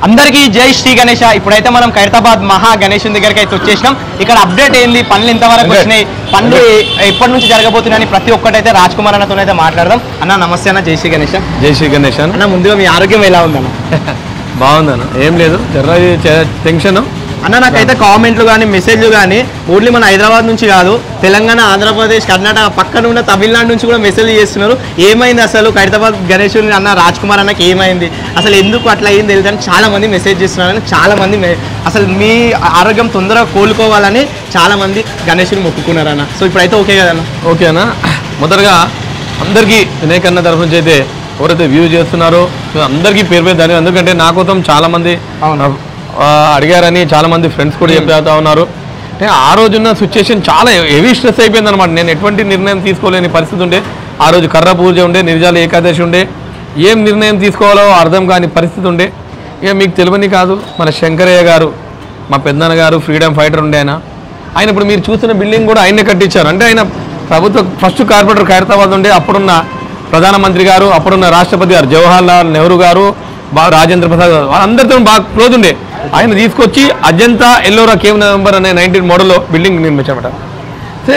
అందరికీ జై శ్రీ గణేష ఇప్పుడైతే మనం ఖైరతాబాద్ మహా గణేష్ దగ్గరికి అయితే వచ్చేసినాం ఇక్కడ అప్డేట్ ఏంది పనులు ఇంతవరకు Okay. వచ్చినాయి పనులు ఎ- ఎప్పటి నుంచి జరగబోతున్నాయని ప్రతి ఒక్కటైతే రాజ్ కుమార్ అన్నతో అయితే మాట్లాడదాం అన్న నమస్తే అన్న జై శ్రీ గణేష జై శ్రీ గణేష్ అన్న అన్న ముందుగా మీ ఆరోగ్యం ఎలా ఉందన్న బాగుందన్న ఏం లేదు జర్ర టెన్షన్ అన్న నాకైతే కామెంట్లు కానీ మెసేజ్లు కానీ ఓన్లీ మన హైదరాబాద్ నుంచి కాదు తెలంగాణ ఆంధ్రప్రదేశ్ కర్ణాటక పక్కన ఉన్న తమిళనాడు నుంచి కూడా మెసేజ్ చేస్తున్నారు ఏమైంది అసలు ఖైరతాబాద్ గణేష్ అన్న రాజ్ కుమార్ అన్నకి ఏమైంది అసలు ఎందుకు అట్లా అయింది తెలియదని చాలా మంది మెసేజ్ చేస్తున్నారని చాలా మంది మె- అసలు మీ ఆరోగ్యం తొందరగా కోలుకోవాలని చాలా మంది గణేషుని మొక్కుకున్నారన్న సో ఇప్పుడైతే ఓకే కదన్న ఓకేనా మొదటగా అందరికీ వినాయక్ అన్న తరఫు నుంచి అయితే ఎవరైతే వ్యూ చేస్తున్నారో అందరికీ పేరు పేరు ధన్యవాదాలు ఎందుకంటే నా కోసం చాలా మంది అవును. ఆ, అడిగారని చాలా మంది ఫ్రెండ్స్ కూడా చెప్తా ఉన్నారు అంటే ఆ రోజున్న సిచ్యుయేషన్ చాలా హెవీ స్ట్రెస్ అయిపోయింది అనమాట నేను ఎటువంటి నిర్ణయం తీసుకోలేని పరిస్థితి ఉండే ఆ రోజు కర్ర పూజ ఉండే నిర్జాల ఏకాదశి ఉండే ఏం నిర్ణయం తీసుకోవాలో అర్థం కాని పరిస్థితి ఉండే ఇక మీకు తెలియని కాదు మన శంకరయ్య గారు మా పెద్దన్న గారు ఫ్రీడమ్ ఫైటర్ ఉండే ఆయన ఆయన ఇప్పుడు మీరు చూస్తున్న బిల్డింగ్ కూడా ఆయనే కట్టించారు అంటే ఆయన ప్రభుత్వ ఫస్ట్ కార్పొరేటర్ ఖైరతాబాద్ ఉండే అప్పుడున్న ప్రధానమంత్రి గారు అప్పుడున్న రాష్ట్రపతి గారు జవహర్ లాల్ నెహ్రూ గారు బాగా రాజేంద్ర ప్రసాద్ గారు వాళ్ళందరితో బాగా క్లోజ్ ఉండే ఆయన తీసుకొచ్చి అజంతా ఎల్లోరా కేవ్ నవంబర్ అనే నైన్టీన్ మోడల్లో బిల్డింగ్ నిర్మించామట సే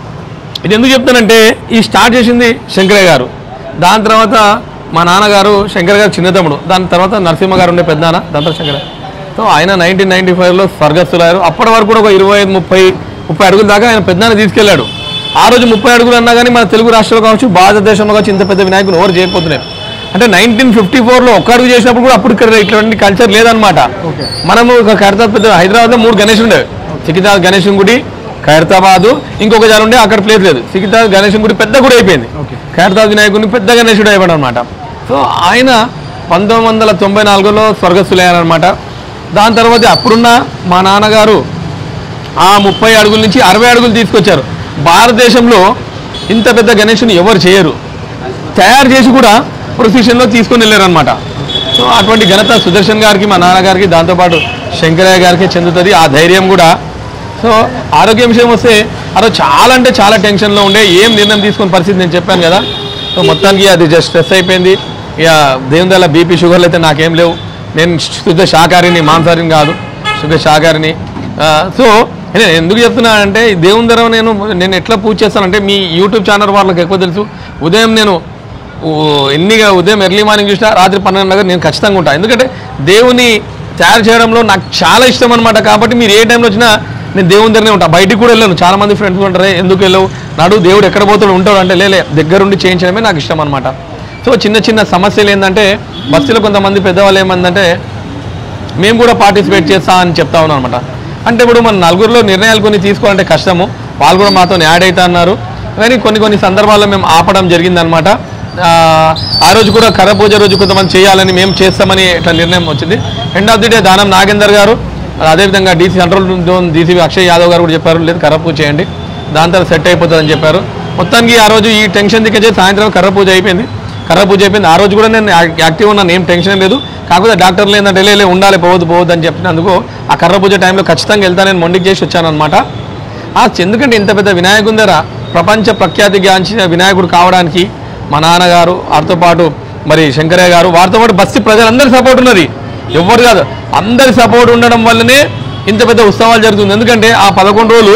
ఇది ఎందుకు చెప్తానంటే ఈ స్టార్ట్ చేసింది శంకరయ్య గారు దాని తర్వాత మా నాన్నగారు శంకర్ గారు చిన్న తమ్ముడు దాని తర్వాత నరసింహ గారు ఉండే పెద్దనాన్న దాని తర్వాత శంకరయ్య సో ఆయన నైన్టీన్ నైన్టీ ఫైవ్లో స్వర్గస్థులయ్యారు అప్పటి వరకు కూడా ఒక ఇరవై ఐదు ముప్పై ముప్పై అడుగుల దాకా ఆయన పెద్దనాన్న తీసుకెళ్లాడు ఆ రోజు ముప్పై అడుగులు అన్నా కానీ మన తెలుగు రాష్ట్రాలు కావచ్చు భారతదేశంలో కావచ్చు ఇంత పెద్ద వినాయకులు ఎవరు చేయకపోతున్నారు అంటే నైన్టీన్ ఫిఫ్టీ ఫోర్లో ఒక్క అడుగు చేసినప్పుడు కూడా అప్పుడు ఇక్కడ ఇట్లాంటి కల్చర్ లేదనమాట మనము ఒక ఖైరతాబాద్ పెద్ద హైదరాబాద్లో మూడు గణేష్ ఉండేవి సికింద్రాబాద్ గణేశం గుడి ఖైరతాబాదు ఇంకొక జాలు ఉండే అక్కడ ప్లేస్ లేదు సికింద్రాబాద్ గణేశం గుడి పెద్ద గుడి అయిపోయింది ఖైరతాబాద్ వినాయకుడిని పెద్ద గణేశుడు అయిపోయాడు అనమాట సో ఆయన పంతొమ్మిది వందల తొంభై నాలుగులో స్వర్గస్థులయ్యారనమాట దాని తర్వాత అప్పుడున్న మా నాన్నగారు ఆ ముప్పై అడుగుల నుంచి అరవై అడుగులు తీసుకొచ్చారు భారతదేశంలో ఇంత పెద్ద గణేషుని ఎవరు చేయరు తయారు చేసి కూడా ప్రొసెషన్లో తీసుకొని వెళ్ళారనమాట సో అటువంటి ఘనత సుదర్శన్ గారికి మా నాన్నగారికి దాంతోపాటు శంకరయ్య గారికి చెందుతుంది ఆ ధైర్యం కూడా సో ఆరోగ్య విషయం వస్తే అదో చాలా అంటే చాలా టెన్షన్లో ఉండే ఏం నిర్ణయం తీసుకునే పరిస్థితి నేను చెప్పాను కదా సో మొత్తానికి అది జస్ట్ స్ట్రెస్ అయిపోయింది ఇక దేవుని దల్ల బీపీ షుగర్లు అయితే నాకేం లేవు నేను శుద్ధ శాకాహారిని మాంసాహారిని కాదు శుద్ధ శాకాహారిని ఆ, సో నేను ఎందుకు చెప్తున్నానంటే ఈ దేవుని ధర నేను నేను ఎట్లా పూజ చేస్తానంటే మీ యూట్యూబ్ ఛానల్ వాళ్ళకి ఎక్కువ తెలుసు ఉదయం నేను ఓ ఎన్నిగా ఉదయం ఎర్లీ మార్నింగ్ చూసినా రాత్రి పన్నెండు దగ్గర నేను ఖచ్చితంగా ఉంటాను ఎందుకంటే దేవుని తయారు చేయడంలో నాకు చాలా ఇష్టం అనమాట కాబట్టి మీరు ఏ టైంలో వచ్చినా నేను దేవుని దగ్గరనే ఉంటాను బయటికి కూడా వెళ్ళాను చాలా మంది ఫ్రెండ్స్ ఉంటారు "ఏ, ఎందుకు వెళ్ళవు నాడు దేవుడు ఎక్కడ పోతాడు ఉంటాడు అంటే లేలే దగ్గరుండి చేయించడమే నాకు ఇష్టం అనమాట సో చిన్న చిన్న సమస్యలు ఏంటంటే బస్సులో కొంతమంది పెద్దవాళ్ళు ఏమందంటే మేము కూడా పార్టిసిపేట్ చేస్తా అని చెప్తా ఉన్నాం అనమాట అంటే ఇప్పుడు మన నలుగురిలో నిర్ణయాలు కొన్ని తీసుకోవాలంటే కష్టము వాళ్ళు కూడా మాతో యాడ్ అవుతా అన్నారు కానీ కొన్ని కొన్ని సందర్భాల్లో మేము ఆపడం జరిగిందనమాట ఆ, ఆ రోజు కూడా కర పూజ రోజు కొంతమంది చేయాలని మేము చేస్తామని ఇట్లా నిర్ణయం వచ్చింది ఎండ్ ఆఫ్ ది డే దానం నాగేందర్ గారు అదేవిధంగా DC control zone DC Akshay Yadav garu కూడా చెప్పారు లేదు కర్ర పూజ చేయండి దాని తర్వాత సెట్ అయిపోతుందని చెప్పారు మొత్తానికి ఆ రోజు ఈ టెన్షన్ దిక్కే సాయంత్రం కర్ర పూజ అయిపోయింది కర్ర పూజ అయిపోయింది ఆ రోజు కూడా నేను యా- యాక్టివ్ ఉన్నాను ఏం టెన్షన్ లేదు కాకపోతే డాక్టర్లు ఏంటంటే లే లే, ఉండాలి పోవద్దు పోవద్దు అని చెప్పినందుకు ఆ కర్ర పూజ టైంలో ఖచ్చితంగా వెళ్తా నేను మొండికి చేసి వచ్చాను అనమాట ఆ ఎందుకంటే ఇంత పెద్ద వినాయకుని దగ్గర ప్రపంచ ప్రఖ్యాతి గాంచిన వినాయకుడు కావడానికి మా నాన్నగారు వారితో పాటు మరి శంకరయ్య గారు వారితో పాటు బస్తి ప్రజలందరి సపోర్ట్ ఉన్నది ఎవరు కాదు అందరి సపోర్ట్ ఉండడం వల్లనే ఇంత పెద్ద ఉత్సవాలు జరుగుతుంది ఎందుకంటే ఆ పదకొండు రోజులు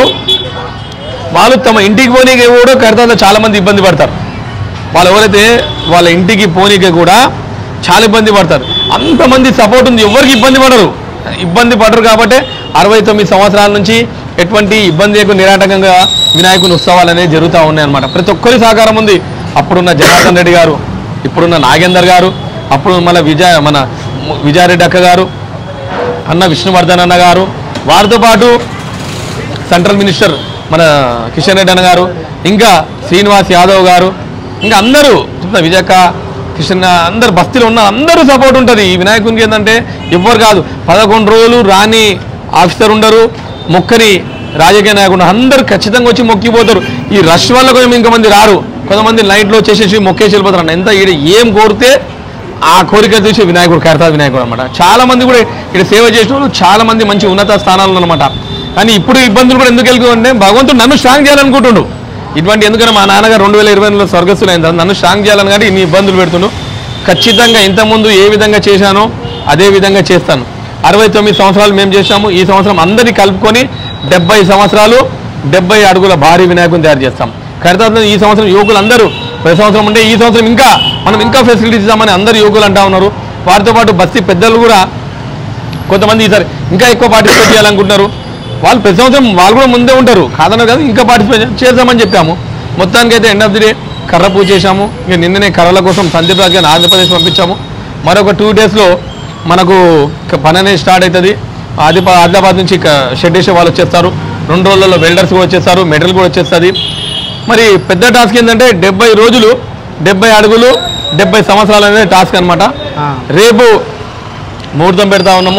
వాళ్ళు తమ ఇంటికి పోనీకి కూడా కడతాలో చాలా మంది ఇబ్బంది పడతారు వాళ్ళు ఎవరైతే వాళ్ళ ఇంటికి పోనీకి కూడా చాలా ఇబ్బంది పడతారు అంతమంది సపోర్ట్ ఉంది ఎవరికి ఇబ్బంది పడరు ఇబ్బంది పడరు కాబట్టి అరవై తొమ్మిది సంవత్సరాల నుంచి ఎటువంటి ఇబ్బంది లేకుండా నిరాటకంగా వినాయకుని ఉత్సవాలు అనేవి జరుగుతూ ఉన్నాయి అనమాట ప్రతి ఒక్కరి సహకారం ఉంది అప్పుడున్న జనార్దన్ రెడ్డి గారు ఇప్పుడున్న నాగేందర్ గారు అప్పుడు మన విజయ మన విజయారెడ్డి అక్క గారు అన్న విష్ణువర్ధన్ అన్న గారు వారితో పాటు సెంట్రల్ మినిస్టర్ మన కిషన్ రెడ్డి అన్న గారు ఇంకా శ్రీనివాస్ యాదవ్ గారు ఇంకా అందరూ చెప్తా విజయక్క కిషన్ అందరు బస్తీలో ఉన్న అందరూ సపోర్ట్ ఉంటుంది ఈ వినాయకునికి ఏంటంటే ఎవ్వరు కాదు పదకొండు రోజులు రాని ఆఫీసర్ ఉండరు మొక్కని రాజకీయ నాయకుడు అందరూ ఖచ్చితంగా వచ్చి మొక్కిపోతారు ఈ రష్ వల్ల కొంచెం ఇంకొంతమంది రారు కొంతమంది నైట్లో వచ్చేసేసి మొక్కేసి వెళ్ళిపోతారు అన్న ఎంత ఈడ ఏం కోరితే ఆ కోరిక తీసే వినాయకుడు కడతా వినాయకుడు అనమాట చాలా మంది కూడా ఇక్కడ సేవ చేసిన వాళ్ళు చాలా మంది మంచి ఉన్నత స్థానాల్లో అనమాట కానీ ఇప్పుడు ఇబ్బందులు కూడా ఎందుకు వెళ్తూ అంటే భగవంతుడు నన్ను స్ట్రాంగ్ చేయాలనుకుంటుండు ఇటువంటి ఎందుకంటే మా నాన్నగారు రెండు వేల ఇరవై ఎనిమిదిలో స్వర్గస్థులైన తర్వాత నన్ను స్ట్రాంగ్ చేయాలని కానీ ఇన్ని ఇబ్బందులు పెడుతుండు ఖచ్చితంగా ఇంతకుముందు ఏ విధంగా చేశానో అదే విధంగా చేస్తాను అరవై తొమ్మిది సంవత్సరాలు మేము చేసాము ఈ సంవత్సరం అందరినీ కలుపుకొని డెబ్బై సంవత్సరాలు డెబ్బై అడుగుల భారీ వినాయకుని తయారు చేస్తాం ఖైరతాబాద్లో ఈ సంవత్సరం యువకులు అందరూ ప్రతి సంవత్సరం ఉంటే ఈ సంవత్సరం ఇంకా మనం ఇంకా ఫెసిలిటీస్ ఇద్దామని అందరు యువకులు అంటా ఉన్నారు వారితో పాటు బస్తీ పెద్దలు కూడా కొంతమంది ఈసారి ఇంకా ఎక్కువ పార్టిసిపేట్ చేయాలనుకుంటున్నారు వాళ్ళు ప్రతి సంవత్సరం వాళ్ళు కూడా ముందే ఉంటారు కాదన్నారు కదా ఇంకా పార్టిసిపేట్ చేద్దామని చెప్పాము మొత్తానికైతే ఎండ్ ఆఫ్ ది డే కర్ర పూజ చేశాము ఇక నిన్ననే కర్రల కోసం సందీప్ రాజ్ గారిని ఆంధ్రప్రదేశ్ పంపించాము మరొక టూ డేస్లో మనకు క- పని అనేది స్టార్ట్ అవుతుంది ఆదిపా ఆదిలాబాద్ నుంచి ఇక షెడ్ వేసే వాళ్ళు వచ్చేస్తారు రెండు రోజులలో వెల్డర్స్ కూడా వచ్చేస్తారు మెటీరియల్ కూడా వచ్చేస్తుంది మరి పెద్ద టాస్క్ ఏంటంటే డెబ్బై రోజులు డెబ్బై అడుగులు డెబ్బై సంవత్సరాలు అనేది టాస్క్ అనమాట ఆ. రేపు ముహూర్తం పెడతా ఉన్నాము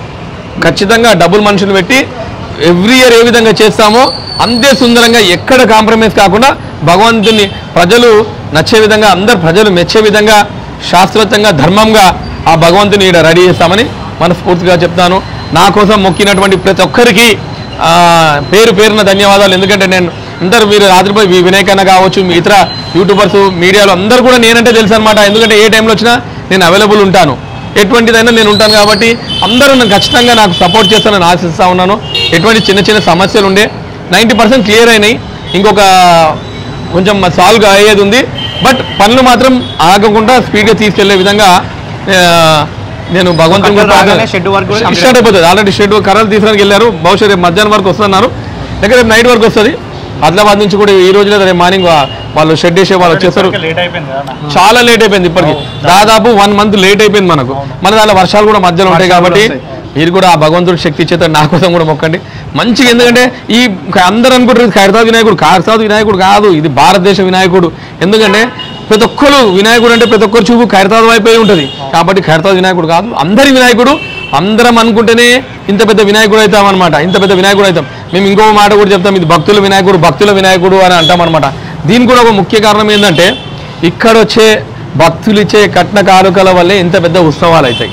ఖచ్చితంగా డబుల్ మనుషులు పెట్టి ఎవ్రీ ఇయర్ ఏ విధంగా చేస్తామో అంతే సుందరంగా ఎక్కడ కాంప్రమైజ్ కాకుండా భగవంతుని ప్రజలు నచ్చే విధంగా అందరు ప్రజలు మెచ్చే విధంగా శాస్త్రోక్తంగా ధర్మంగా ఆ భగవంతుని ఇక్కడ రెడీ చేస్తామని మనస్ఫూర్తిగా చెప్తాను నా కోసం మొక్కినటువంటి ప్రతి ఒక్కరికి ఆ, పేరు పేరున ధన్యవాదాలు ఎందుకంటే నేను అందరు మీరు రాత్రిపోయి వి- వినాయక్ అన్న కావచ్చు మీ ఇతర యూట్యూబర్స్ మీడియాలో అందరూ కూడా నేనంటే తెలుసు అనమాట ఎందుకంటే ఏ టైంలో వచ్చినా నేను అవైలబుల్ ఉంటాను ఎటువంటిదైనా నేను ఉంటాను కాబట్టి అందరూ నన్ను ఖచ్చితంగా నాకు సపోర్ట్ చేస్తానని ఆశిస్తా ఉన్నాను ఎటువంటి చిన్న చిన్న సమస్యలు ఉండే నైంటీ పర్సెంట్ క్లియర్ అయినాయి ఇంకొక కొంచెం సాల్వ్ అయ్యేది ఉంది బట్ పనులు మాత్రం ఆగకుండా స్పీడ్గా తీసుకెళ్లే విధంగా ఆ, నేను భగవంతుని కూడా రాగానే ప్రార్థన- షెడ్ వరకు కూడా స్టార్ట్ అయిపోతుంది ఆల్రెడీ షెడ్ కర్రలు తీసుకొని వెళ్ళారు బహుశా రేపు మధ్యాహ్నం వరకు వస్తున్నారు దగ్గర రేపు నైట్ వరకు వస్తుంది ఆదిలాబాద్ నుంచి కూడా ఈ రోజు లేదా రేపు మార్నింగ్ వాళ్ళు షెడ్ వేసే వాళ్ళు వచ్చేస్తారు లేట్ అయిపోయింది కదా అన్న. చాలా లేట్ అయిపోయింది ఇప్పటికి దాదాపు వన్ మంత్ లేట్ అయిపోయింది మనకు మన దానిలో వర్షాలు కూడా మధ్యలో ఉంటాయి వర్షాలు కాబట్టి కూడా మీరు కూడా ఆ భగవంతుడి శక్తి చేత నా కోసం కూడా మొక్కండి మంచిగా ఎందుకంటే ఈ అందరూ అనుకుంటారు ఖైరతాబాద్ వినాయకుడు ఖైరతాబాద్ వినాయకుడు కాదు ఇది భారతదేశ వినాయకుడు ఎందుకంటే ప్రతి ఒక్కరు వినాయకుడు అంటే ప్రతి ఒక్కరు చూపు ఖైరతాబాద్ వైపే ఉంటుంది కాబట్టి ఖైరతాబాద్ వినాయకుడు కాదు అందరి వినాయకుడు అందరం అనుకుంటేనే ఇంత పెద్ద వినాయకుడు అవుతాం అనమాట ఇంత పెద్ద వినాయకుడు అవుతాం మేము ఇంకో మాట కూడా చెప్తాం ఇది భక్తుల వినాయకుడు భక్తుల వినాయకుడు అని అంటాం అనమాట దీనికి కూడా ఒక ముఖ్య కారణం ఏంటంటే ఇక్కడ వచ్చే భక్తులు ఇచ్చే కట్న కానుకల వల్లే ఇంత పెద్ద ఉత్సవాలు అవుతాయి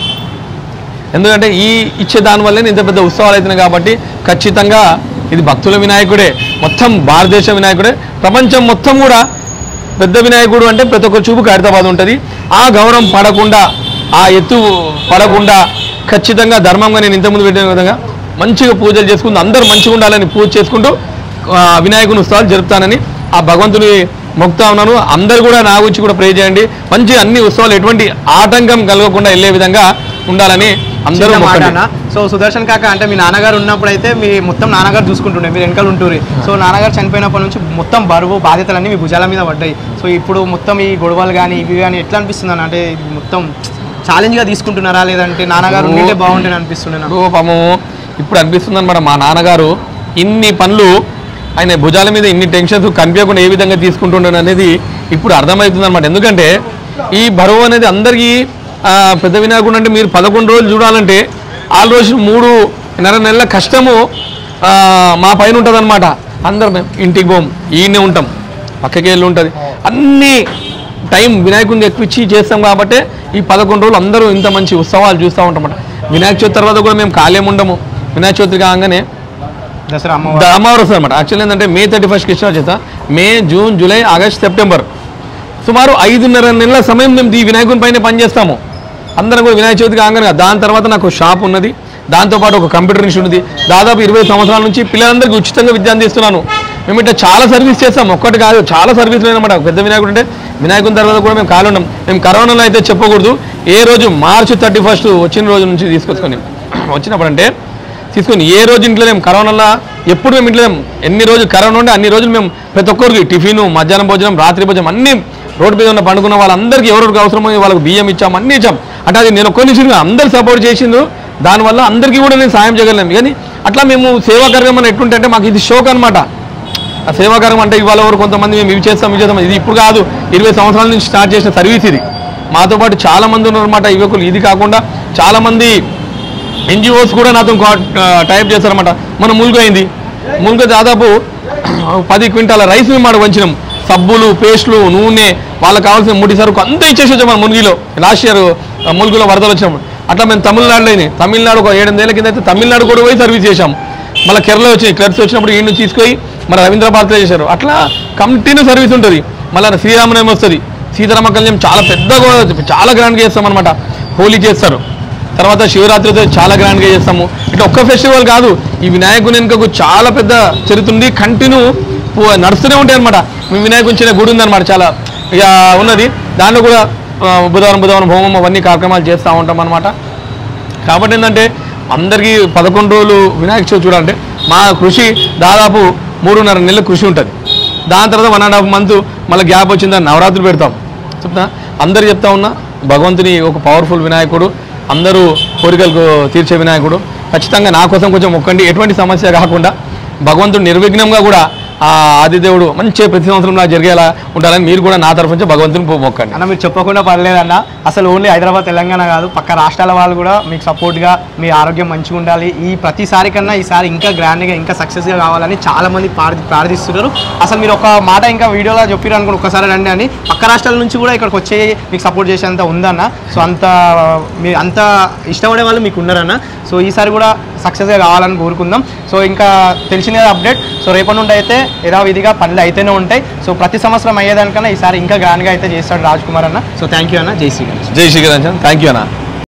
ఎందుకంటే ఈ ఇచ్చే దాని వల్లే ఇంత పెద్ద ఉత్సవాలు అవుతున్నాయి కాబట్టి ఖచ్చితంగా ఇది భక్తుల వినాయకుడే మొత్తం భారతదేశ వినాయకుడే ప్రపంచం మొత్తం కూడా పెద్ద వినాయకుడు అంటే ప్రతి ఒక్క చూపు ఖైరతాబాద్ ఉంటుంది ఆ గౌరవం పడకుండా ఆ ఎత్తు పడకుండా ఖచ్చితంగా ధర్మంగా నేను ఇంతకుముందు పెట్టిన విధంగా మంచిగా పూజలు చేసుకుంటూ అందరూ మంచిగా ఉండాలని పూజ చేసుకుంటూ ఆ, వినాయకుని ఉత్సవాలు జరుపుతానని ఆ భగవంతుని మొక్తా ఉన్నాను అందరు కూడా నా గురించి కూడా ప్రే చేయండి మంచి అన్ని ఉత్సవాలు ఎటువంటి ఆటంకం కలగకుండా వెళ్ళే విధంగా ఉండాలని అందరూ చిన్న మాట మొక్కండి. అన్న సో సుదర్శన్ కాక అంటే మీ నాన్నగారు ఉన్నప్పుడు అయితే మీ మొత్తం నాన్నగారు చూసుకుంటుండే మీరు వెనకాల ఉంటూరి సో నాన్నగారు చనిపోయినప్పటి నుంచి మొత్తం బరువు బాధ్యతలన్నీ మీ భుజాల మీద పడ్డాయి సో ఇప్పుడు మొత్తం ఈ గొడవలు కానీ ఇవి కానీ ఎట్లా అనిపిస్తుంది అన్న అంటే ఇది మొత్తం ఛాలెంజ్ గా తీసుకుంటున్నారా లేదంటే నాన్నగారు ఉండింటే బాగుంటుంది అనిపిస్తుండే నాకు ఇప్పుడు పాపము ఇప్పుడు అనిపిస్తుంది అనమాట మా నాన్నగారు ఇన్ని పనులు ఆయన భుజాల మీద ఇన్ని టెన్షన్స్ కనిపించకుండా ఏ విధంగా తీసుకుంటున్నాడు అనేది ఇప్పుడు అర్థమవుతుంది అనమాట ఎందుకంటే ఈ బరువు అనేది అందరికీ ఆ, పెద్ద వినాయకుడు అంటే మీరు పదకొండు రోజులు చూడాలంటే ఆ రోజు మూడు నెల నెలల కష్టము ఆ, మా పైన ఉంటుంది అనమాట అందరం మేము ఇంటికి పోం ఈయనే ఉంటాం పక్కకి వెళ్ళి ఉంటుంది అన్నీ టైం వినాయకుడిని ఎక్కువ ఇచ్చి చేస్తాం కాబట్టి ఈ పదకొండు రోజులు అందరూ ఇంత మంచి ఉత్సవాలు చూస్తూ ఉంటామట వినాయక చవితి తర్వాత కూడా మేము ఖాళీ ఉండము వినాయక చవితి కాగానే దసరా ద- అమ్మవారు అమ్మవారు వస్తుంది అనమాట యాక్చువల్లీ ఏంటంటే మే థర్టీ ఫస్ట్ కృష్ణ చేత May June July August September సుమారు ఐదున్నర నెలల సమయం మేము ఈ వినాయకుని పైన పనిచేస్తాము అందరం కూడా వినాయక చవితి కాగానే దాని తర్వాత నాకు షాప్ ఉన్నది దాంతోపాటు ఒక కంప్యూటర్ ఇన్స్టిట్యూట్ ఉంది దాదాపు ఇరవై సంవత్సరాల నుంచి పిల్లలందరికీ ఉచితంగా విద్య అందిస్తున్నాను మేము ఇట్లా చాలా సర్వీస్ చేస్తాం ఒక్కటి కాదు చాలా సర్వీసులు అనమాట పెద్ద వినాయకుడు అంటే వినాయకుని తర్వాత కూడా మేము ఖాళీ ఉన్నాం మేము కరోనాలో అయితే చెప్పకూడదు ఏ రోజు మార్చి థర్టీ ఫస్ట్ వచ్చిన రోజు నుంచి తీసుకొచ్చుకొని వచ్చినప్పుడు అంటే తీసుకొని ఏ రోజు ఇంట్లో మేము కరోనాలో ఎప్పుడు మేము ఇంట్లో లేము. ఎన్ని రోజులు కరోనా ఉంటే అన్ని రోజులు మేము ప్రతి ఒక్కరికి టిఫిన్ మధ్యాహ్నం భోజనం రాత్రి భోజనం అన్ని రోడ్డు మీద ఉన్న పండుకున్న వాళ్ళందరికీ ఎవరికి అవసరమో వాళ్ళకి బియ్యం ఇచ్చాం అన్ని ఇచ్చాం అంటే అది నేను ఒక్కరి నుంచి అందరు సపోర్ట్ చేసిండు దానివల్ల అందరికీ కూడా నేను సాయం చేయగలను కానీ అట్లా మేము సేవా కార్యక్రమం ఎట్లుంటే అంటే మాకు ఇది షోక్ అనమాట ఆ సేవాకారం అంటే ఇవాళ ఎవరు కొంతమంది మేము ఇవి చేస్తాం ఇవి చేస్తాం ఇది ఇప్పుడు కాదు ఇరవై సంవత్సరాల నుంచి స్టార్ట్ చేసిన సర్వీస్ ఇది మాతో పాటు చాలా మంది ఉన్నారన్నమాట యువకులు ఇది కాకుండా చాలా మంది ఎన్జిఓస్ కూడా నాతో టైప్ చేస్తారన్నమాట మన ములుగు అయింది ములుగు దాదాపు పది క్వింటాల రైస్ మేము మాట వంచినాం సబ్బులు పేస్టులు నూనె వాళ్ళకి కావాల్సిన ముడి సరుకు అంతా ఇచ్చేసి వచ్చాం మన మునిగిలో లాస్ట్ ఇయర్ ములుగులో వరదలు వచ్చినప్పుడు అట్లా మేము తమిళనాడులో అయినాయి తమిళనాడు ఒక ఏడెనిమిదేళ్ల కింద అయితే తమిళనాడు కూడా పోయి సర్వీస్ చేశాం మళ్ళీ కేరళ వచ్చినాయి క్లర్క్స్ వచ్చినప్పుడు ఈ నుంచి తీసుకొని మన రవీంద్ర భారతిలో చేశారు అట్లా కంటిన్యూ సర్వీస్ ఉంటుంది మళ్ళీ శ్రీరామనవమి వస్తుంది సీతారామ కళ్యాణం చాలా పెద్దగా చాలా గ్రాండ్గా చేస్తాం అనమాట హోలీ చేస్తారు తర్వాత శివరాత్రితో చాలా గ్రాండ్గా చేస్తాము ఇట్లా ఒక్క ఫెస్టివల్ కాదు ఈ వినాయకుని వెనుకకు చాలా పెద్ద చరిత్ర ఉంది కంటిన్యూ నడుస్తూనే ఉంటాయి అనమాట మీ వినాయకుని చిన్న గుడి ఉందన్నమాట చాలా ఇక ఉన్నది దాంట్లో కూడా ఆ, బుధవారం బుధవారం హోమం అవన్నీ కార్యక్రమాలు చేస్తూ ఉంటాం అనమాట కాబట్టి ఏంటంటే అందరికీ పదకొండు రోజులు వినాయక చవితి చూడాలంటే మా కృషి దాదాపు మూడున్నర నెలల కృషి ఉంటుంది దాని తర్వాత వన్ అండ్ హాఫ్ మంత్ మళ్ళీ గ్యాప్ వచ్చిందని నవరాత్రులు పెడతాం చెప్తా అందరు చెప్తా ఉన్నా భగవంతుని ఒక పవర్ఫుల్ వినాయకుడు అందరూ కోరికలకు తీర్చే వినాయకుడు ఖచ్చితంగా నా కోసం కొంచెం మొక్కండి ఎటువంటి సమస్య కాకుండా భగవంతుడు నిర్విఘ్నంగా కూడా ఆ ఆదిదేవుడు మంచిగా ప్రతి సంవత్సరం నాకు జరిగేలా ఉండాలని మీరు కూడా నా తరఫు నుంచి భగవంతుని మొక్కండి అన్న మీరు చెప్పకుండా పర్లేదన్న అసలు ఓన్లీ హైదరాబాద్ తెలంగాణ కాదు పక్క రాష్ట్రాల వాళ్ళు కూడా మీకు సపోర్ట్గా మీ ఆరోగ్యం మంచిగా ఉండాలి ఈ ప్రతిసారి కన్నా ఈసారి ఇంకా గ్రాండ్గా ఇంకా సక్సెస్గా కావాలని చాలా మంది ప్రార్థి ప్రార్థిస్తున్నారు అసలు మీరు ఒక మాట ఇంకా వీడియోలో చెప్పారు అనుకోండి ఒక్కసారి రండి అని పక్క రాష్ట్రాల నుంచి కూడా ఇక్కడికి వచ్చే మీకు సపోర్ట్ చేసేంత ఉందన్న సో అంత మీ అంత ఇష్టపడే వాళ్ళు మీకు ఉన్నారన్న సో ఈసారి కూడా సక్సెస్గా కావాలని కోరుకుందాం సో ఇంకా తెలిసిన అప్డేట్ సో రేపటి నుండి అయితే యథావిధిగా పనులు అయితేనే ఉంటాయి సో ప్రతి సంవత్సరం అయ్యేదానికన్నా ఈసారి ఇంకా గ్రాండ్గా అయితే చేస్తాడు రాజ్ కుమార్ అన్న సో థ్యాంక్ యూ అన్న జై శ్రీరామ్ జై శ్రీకరణ్ థ్యాంక్ యూ అన్న